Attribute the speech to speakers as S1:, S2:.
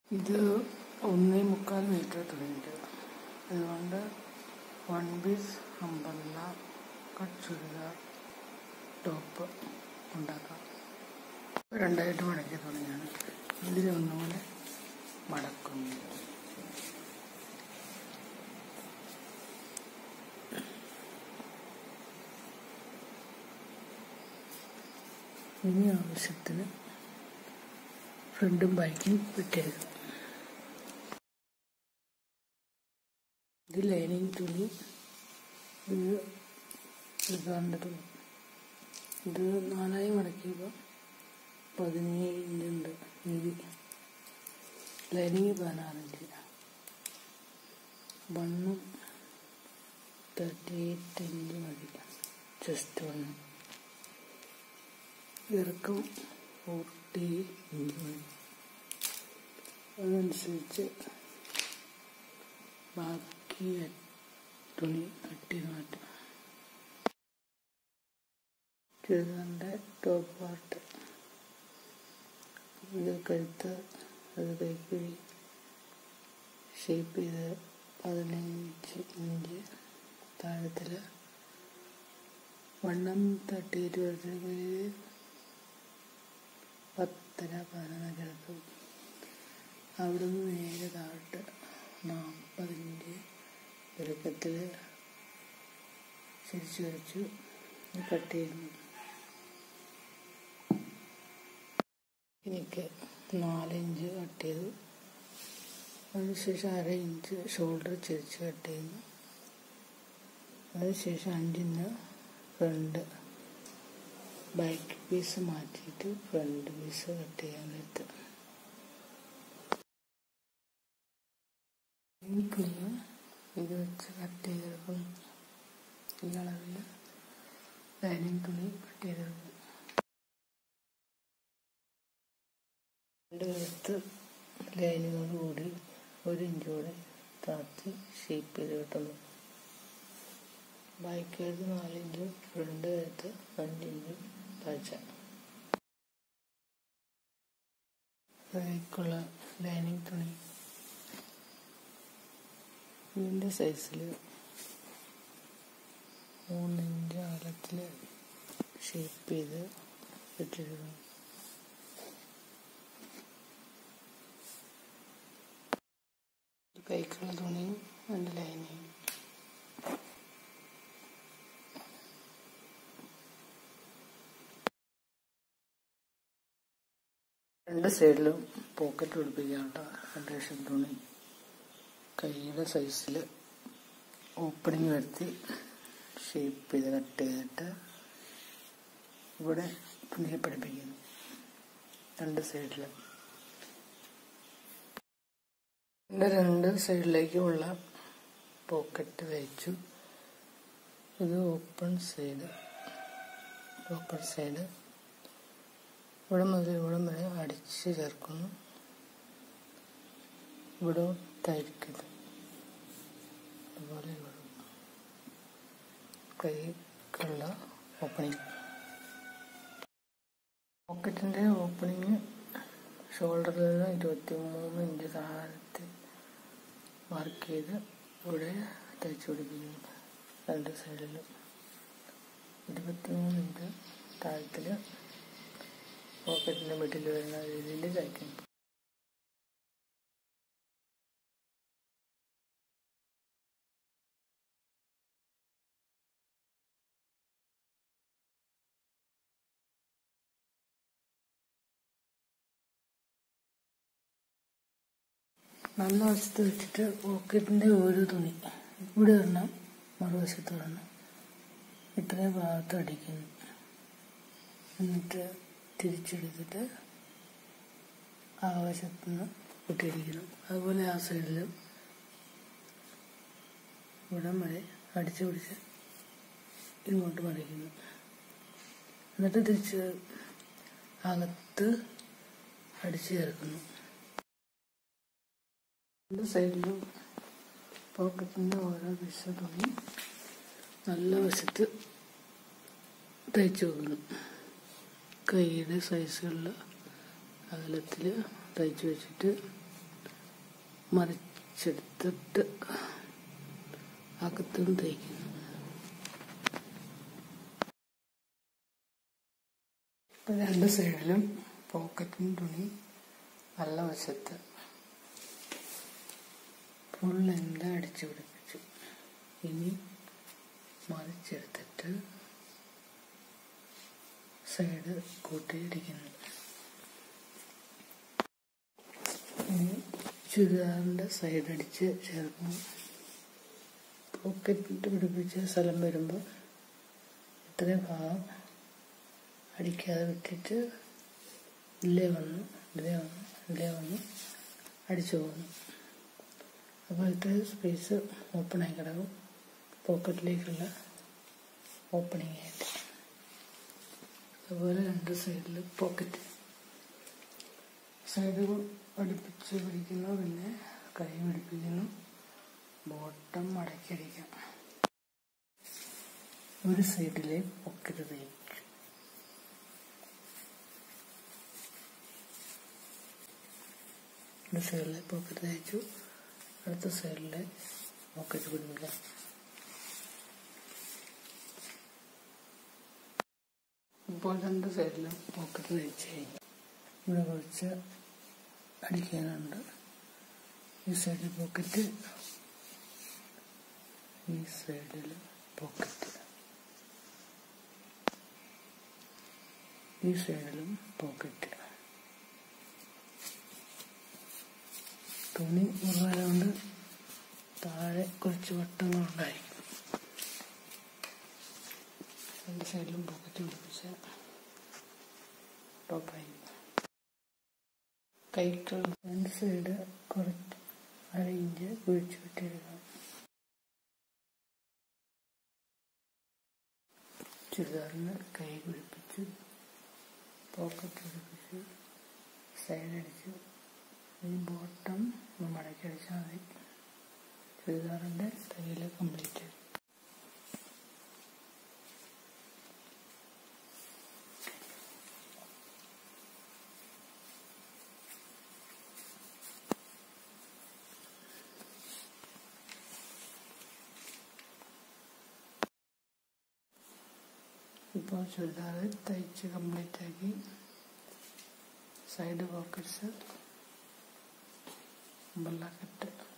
S1: ഇത് ഒന്നേ മുക്കാൽ മീറ്റർ തുണിയുണ്ട് അതുകൊണ്ട് വൺ പീസ് അമ്പല്ല കട്ട് ചുരിദാർ ടോപ്പ് ഉണ്ടാക്കാം രണ്ടായിട്ട് മടക്കിയ തുണിയാണ് ഇതിനെ ഒന്നുകൂടെ മടക്കുന്നു ഇനി ആവശ്യത്തിന് ഫ്രണ്ടും ബാക്കും വിട്ടേക്കും ഇത് ലൈനിങ് തുണി ഇത് ചുരിദാറിൻ്റെ തുണി ഇത് നാലായി മടക്കിയപ്പോൾ പതിനേഴ് ഇഞ്ചുണ്ട് വീതി ലൈനിങ് പതിനാറിഞ്ച് വണ്ണം തേർട്ടി എയ്റ്റ് ഇഞ്ച് മതി ചെസ്റ്റ് വണ്ണം ഇറക്കം ഫോർട്ടി ഇഞ്ച് മതി അതനുസരിച്ച് ബാക്കി തുണി കട്ട് ചെയ്ത് മാറ്റാം ചുരിദാറിൻ്റെ ടോപ്പ് പാർട്ട് ഇത് കഴുത്ത് അത് കൈക്കുഴി ഷേപ്പ് ചെയ്ത് പതിനഞ്ച് ഇഞ്ച് താഴത്തിൽ വണ്ണം തട്ടിയിട്ട് വരുത്തേക്ക് പത്തര പതിനൊന്നൊക്കെ എടുക്കും അവിടെ നിന്ന് നേരെ താഴോട്ട് നാൽപ്പതിൻ്റെ ഇറക്കത്തിൽ ചിരിച്ചു വരച്ചു കട്ട് ചെയ്യുന്നു എനിക്ക് നാലിഞ്ച് കട്ട് ചെയ്തു അതിനുശേഷം അര ഇഞ്ച് ഷോൾഡർ ചെരിച്ച് കട്ട് ചെയ്യുന്നു അതിനുശേഷം അഞ്ചിന് ഫ്രണ്ട് ബാക്ക് പീസ് മാറ്റിയിട്ട് ഫ്രണ്ട് പീസ് കട്ട് ചെയ്യാനെടുത്ത് എനിക്കില്ല ഇത് വെച്ച് കട്ട് ചെയ്തെടുക്കും ഈ അളവിൽ ലൈനിങ് തുണി കട്ട് ചെയ്തെടുക്കും രണ്ട് കഴുത്ത് ലൈനിങ്ങോട് കൂടി ഒരു ഇഞ്ച് കൂടെ താത്തി ഷേപ്പ് ചെയ്ത് കിട്ടുന്നു ബാക്ക് കഴുത്ത് നാലിഞ്ചും ഫ്രണ്ട് കഴുത്ത് അഞ്ചിഞ്ചും താഴ്ച അതിലേക്കുള്ള ലൈനിങ് തുണി ഇതിൻ്റെ സൈസിൽ മൂന്നിഞ്ച് അകലത്തിൽ ഷേപ്പ് ചെയ്ത് ഇട്ടിരുന്നു കൈക്കുള്ള തുണിയും അതിൻ്റെ ലൈനിങ് രണ്ട് സൈഡിലും പോക്കറ്റ് പിടിപ്പിക്കാനുള്ള ഫൗണ്ടേഷൻ തുണി കൈയുടെ സൈസിൽ ഓപ്പണിങ് വരുത്തി ഷേപ്പ് ചെയ്ത് കട്ട് ചെയ്തിട്ട് ഇവിടെ തുണിയെ പിടിപ്പിക്കുന്നു രണ്ട് സൈഡിലും എൻ്റെ രണ്ട് സൈഡിലേക്കുമുള്ള പോക്കറ്റ് തയ്ച്ചു ഇത് ഓപ്പൺ സൈഡ് ഓപ്പൺ സൈഡ് ഇവിടെ മുതൽ ഇവിടെ വരെ അടിച്ച് ചേർക്കുന്നു ഇവിടെ തയ്ക്കുന്നത് അതുപോലെ ഇവിടെ കൈക്കുള്ള ഓപ്പണിങ് പോക്കറ്റിൻ്റെ ഓപ്പണിങ് ഷോൾഡറിൽ നിന്ന് ഇരുപത്തി മൂന്ന് ഇഞ്ച് താഴത്ത് മാർക്ക് ചെയ്ത് ഇവിടെ തയ്ച്ചു പിടിപ്പിക്കുന്നു രണ്ട് സൈഡിലും ഇരുപത്തിമൂന്ന് ഇഞ്ച് താഴത്തിൽ പോക്കറ്റിൻ്റെ മിഡിൽ വരുന്ന രീതിയിൽ തയ്ക്കുന്നു നല്ല വശത്ത് വെച്ചിട്ട് പോക്കറ്റിൻ്റെ ഒരു തുണി ഇവിടെ ഒരെണ്ണം മറുവശത്ത് ഒരെണ്ണം ഇത്രയും ഭാഗത്ത് അടിക്കുന്നു എന്നിട്ട് തിരിച്ചെടുത്തിട്ട് ആ വശത്ത് നിന്ന് കുട്ടിയടിക്കണം അതുപോലെ ആ സൈഡിലും ഇവിടം വരെ അടിച്ചു പിടിച്ച് ഇങ്ങോട്ട് മറിക്കുന്നു എന്നിട്ട് തിരിച്ച് അകത്ത് അടിച്ചു ചേർക്കുന്നു രണ്ട് സൈഡിലും പോക്കറ്റിൻ്റെ ഓരോ വിശ തുണി നല്ല വശത്ത് തയ്ച്ചു വെക്കുന്നു കൈയുടെ സൈസുകളിൽ അകലത്തിൽ തയ്ച്ചു വെച്ചിട്ട് മറിച്ചെടുത്തിട്ട് അകത്തും തയ്ക്കുന്നു ഇപ്പം രണ്ട് സൈഡിലും പോക്കറ്റിന് തുണി നല്ല വശത്ത് ഫുൾ ലെന്ത് അടിച്ചു പിടിപ്പിച്ചു ഇനി മറിച്ചെടുത്തിട്ട് സൈഡ് കൂട്ടിയിടിക്കുന്നു ഇനി ചുരിദാറിൻ്റെ സൈഡ് അടിച്ച് ചേർക്കണം പോക്കറ്റ് പിടിപ്പിച്ച സ്ഥലം വരുമ്പോൾ ഇത്രയും ഭാഗം അടിക്കാതെ വിട്ടിട്ട് ഇതിലേ വന്ന് ഇതിലേ വന്ന് ഇതിലേ വന്ന് അടിച്ചു പോകുന്നു അപ്പോൾ ഇത്രയും സ്പേസ് ഓപ്പണായി കിടക്കും പോക്കറ്റിലേക്കുള്ള ഓപ്പണിംഗ് ആയിട്ട് അതുപോലെ രണ്ട് സൈഡിൽ പോക്കറ്റ് സൈഡ് അടുപ്പിച്ച് പിടിക്കുന്നു പിന്നെ കൈ പിടിപ്പിക്കുന്നു ബോട്ടം മടക്കിയടിക്കാം ഒരു സൈഡിലെ പോക്കറ്റ് തയ്ക്കും ഒരു സൈഡിലെ പോക്കറ്റ് തയ്ച്ചു അടുത്ത സൈഡിലെ പോക്കറ്റ് പിടിപ്പിക്കാം ഇപ്പോൾ രണ്ട് സൈഡിലും പോക്കറ്റ് തയ്ച്ച് കഴിഞ്ഞു ഇവിടെ കുറച്ച് അടിക്കാനുണ്ട് ഈ സൈഡിൽ പോക്കറ്റ് ഈ സൈഡിൽ പോക്കറ്റ് ഈ സൈഡിലും പോക്കറ്റ് തുണി മുറുകാനുണ്ട് താഴെ കുറച്ച് വട്ടങ്ങളുണ്ടായിരിക്കും രണ്ട് സൈഡിലും പോക്കറ്റ് പിടിപ്പിച്ച ടോപ്പായി കൈകൾ രണ്ട് സൈഡ് കുറച്ച് അര ഇഞ്ച് കുഴിച്ചു വിട്ടിരിക്കണം ചുരിദാറിന് കൈ പിടിപ്പിച്ച് പോക്കറ്റ് പിടിപ്പിച്ച് സൈഡ് അടിച്ച് ഈ ബോട്ടം മടക്കി അടിച്ചാൽ മതി ചുരിദാറിൻ്റെ തയ്യൽ കംപ്ലീറ്റ് ആയി ഇപ്പോൾ ചുരിദാർ തയ്ച്ച് കംപ്ലീറ്റ് ആക്കി സൈഡ് പോക്കറ്റ്സ് അമ്പല്ല കെട്ട്